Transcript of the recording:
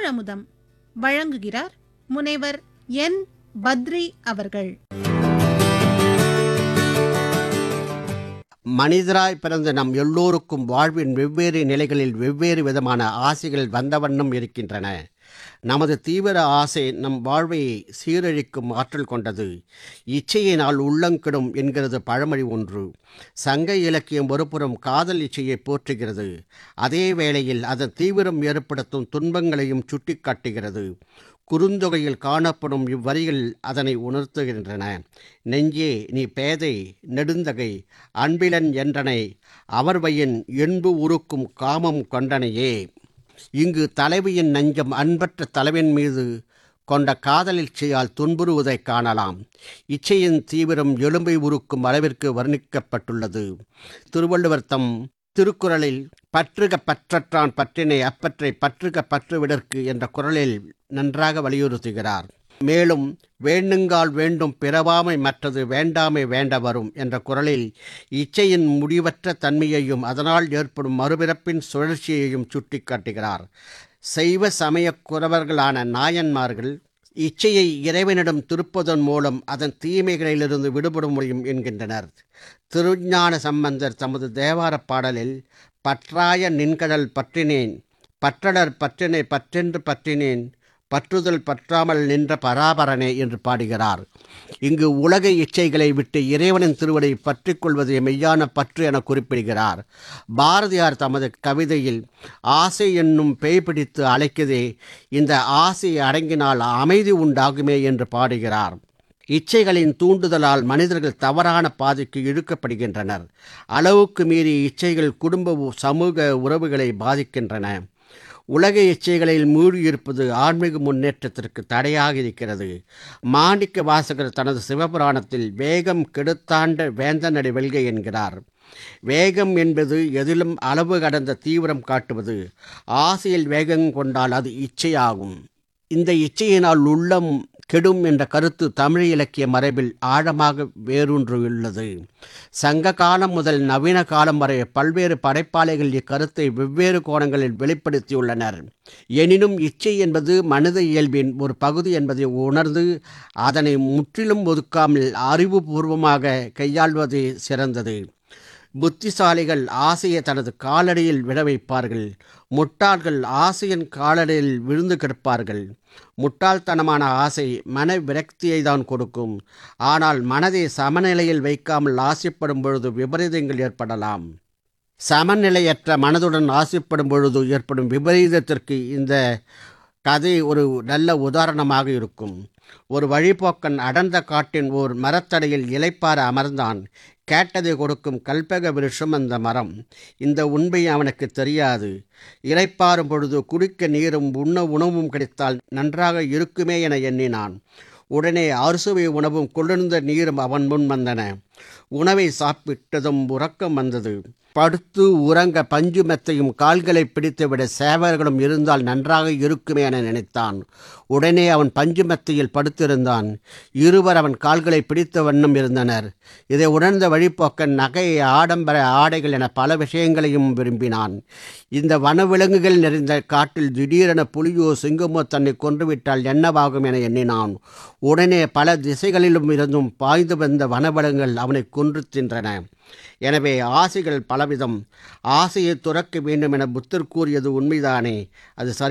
தமிழமுதம் வழங்குகிறார் முனைவர் என் பத்ரி அவர்கள் மனிதராய் பிறந்த நம் எல்லோருக்கும் வாழ்வின் வெவ்வேறு நிலைகளில் வெவ்வேறு விதமான ஆசைகள் வந்த வண்ணம் இருக்கின்றன நமது தீவிர ஆசை நம் வாழ்வை சீரழிக்கும் ஆற்றல் கொண்டது இச்சையினால் உள்ளங்கிடும் என்கிறது பழமொழி ஒன்று சங்க இலக்கியம் ஒருபுறம் காதல் இச்சையை போற்றுகிறது அதே வேளையில் அதன் தீவிரம் ஏற்படுத்தும் துன்பங்களையும் சுட்டிக்காட்டுகிறது குறுந்தொகையில் காணப்படும் இவ்வரிகள் அதனை உணர்த்துகின்றன நெஞ்சே நீ பேதை நெடுந்தகை அன்பிலன் என்றனை அவர்வையின் என்பு உருக்கும் காமம் கொண்டனையே இங்கு தலைவியின் நஞ்சம் அன்பற்ற தலைவன் மீது கொண்ட காதலிச்சையால் துன்புறுவதைக் காணலாம் இச்சையின் தீவிரம் எலும்பை உருக்கும் அளவிற்கு வர்ணிக்கப்பட்டுள்ளது திருவள்ளுவர் தம் திருக்குறளில் பற்றுக பற்றற்றான் பற்றினை அப்பற்றை பற்றுக பற்றுவிடற்கு என்ற குரலில் நன்றாக வலியுறுத்துகிறார் மேலும் வேண்டுங்கால் வேண்டும் பிறவாமை மற்றது வேண்டாமை வேண்ட வரும் என்ற குரலில் இச்சையின் முடிவற்ற தன்மையையும் அதனால் ஏற்படும் மறுபிறப்பின் சுழற்சியையும் சுட்டிக்காட்டுகிறார் சைவ சமயக் குறவர்களான நாயன்மார்கள் இச்சையை இறைவனிடம் திருப்பதன் மூலம் அதன் தீமைகளிலிருந்து விடுபட முடியும் என்கின்றனர் திருஞான சம்பந்தர் தமது தேவாரப் பாடலில் பற்றாய நின்கடல் பற்றினேன் பற்றடர் பற்றினை பற்றென்று பற்றினேன் பற்றுதல் பற்றாமல் நின்ற பராபரனே என்று பாடுகிறார் இங்கு உலக இச்சைகளை விட்டு இறைவனின் திருவடை பற்றிக் கொள்வதை மெய்யான பற்று என குறிப்பிடுகிறார் பாரதியார் தமது கவிதையில் ஆசை என்னும் பேய் பிடித்து அழைக்கதே இந்த ஆசை அடங்கினால் அமைதி உண்டாகுமே என்று பாடுகிறார் இச்சைகளின் தூண்டுதலால் மனிதர்கள் தவறான பாதைக்கு இழுக்கப்படுகின்றனர் அளவுக்கு மீறி இச்சைகள் குடும்ப சமூக உறவுகளை பாதிக்கின்றன உலக இச்சைகளில் மூழ்கியிருப்பது ஆன்மீக முன்னேற்றத்திற்கு தடையாக இருக்கிறது மாணிக்க வாசகர் தனது சிவபுராணத்தில் வேகம் கெடுத்தாண்ட வேந்தனடி வெல்கை என்கிறார் வேகம் என்பது எதிலும் அளவு கடந்த தீவிரம் காட்டுவது ஆசையில் வேகம் கொண்டால் அது இச்சையாகும் இந்த இச்சையினால் உள்ளம் கெடும் என்ற கருத்து தமிழ் இலக்கிய மரபில் ஆழமாக வேரூன்றியுள்ளது சங்க காலம் முதல் நவீன காலம் வரை பல்வேறு படைப்பாளிகள் இக்கருத்தை வெவ்வேறு கோணங்களில் வெளிப்படுத்தியுள்ளனர் எனினும் இச்சை என்பது மனித இயல்பின் ஒரு பகுதி என்பதை உணர்ந்து அதனை முற்றிலும் ஒதுக்காமல் அறிவுபூர்வமாக கையாள்வது சிறந்தது புத்திசாலிகள் ஆசையை தனது காலடியில் விட வைப்பார்கள் முட்டாள்கள் ஆசையின் காலடியில் விழுந்து கிடப்பார்கள் முட்டாள்தனமான ஆசை மன விரக்தியை தான் கொடுக்கும் ஆனால் மனதை சமநிலையில் வைக்காமல் ஆசைப்படும் பொழுது விபரீதங்கள் ஏற்படலாம் சமநிலையற்ற மனதுடன் ஆசைப்படும் பொழுது ஏற்படும் விபரீதத்திற்கு இந்த கதை ஒரு நல்ல உதாரணமாக இருக்கும் ஒரு வழிபோக்கன் அடர்ந்த காட்டின் ஓர் மரத்தடையில் இலைப்பார அமர்ந்தான் கேட்டதை கொடுக்கும் கல்பக விருஷம் அந்த மரம் இந்த உண்மை அவனுக்கு தெரியாது இலைப்பாறும் பொழுது குடிக்க நீரும் உண்ண உணவும் கிடைத்தால் நன்றாக இருக்குமே என எண்ணினான் உடனே அறுசுவை உணவும் குளிர்ந்த நீரும் அவன் முன் வந்தன உணவை சாப்பிட்டதும் உறக்கம் வந்தது படுத்து உறங்க பஞ்சு மெத்தையும் கால்களை பிடித்துவிட சேவர்களும் இருந்தால் நன்றாக இருக்குமே என நினைத்தான் உடனே அவன் பஞ்சு மெத்தையில் படுத்திருந்தான் இருவர் அவன் கால்களை பிடித்த வண்ணம் இருந்தனர் இதை உணர்ந்த வழிப்போக்கன் நகை ஆடம்பர ஆடைகள் என பல விஷயங்களையும் விரும்பினான் இந்த வனவிலங்குகள் நிறைந்த காட்டில் திடீரென புலியோ சிங்கமோ தன்னை கொன்றுவிட்டால் என்னவாகும் என எண்ணினான் உடனே பல திசைகளிலும் இருந்தும் பாய்ந்து வந்த வனவிலங்குகள் அவனை கொன்று தின்றன எனவே ஆசைகள் பலவிதம் ஆசையை துறக்க வேண்டும் என புத்தர் கூறியது உண்மைதானே அது சரி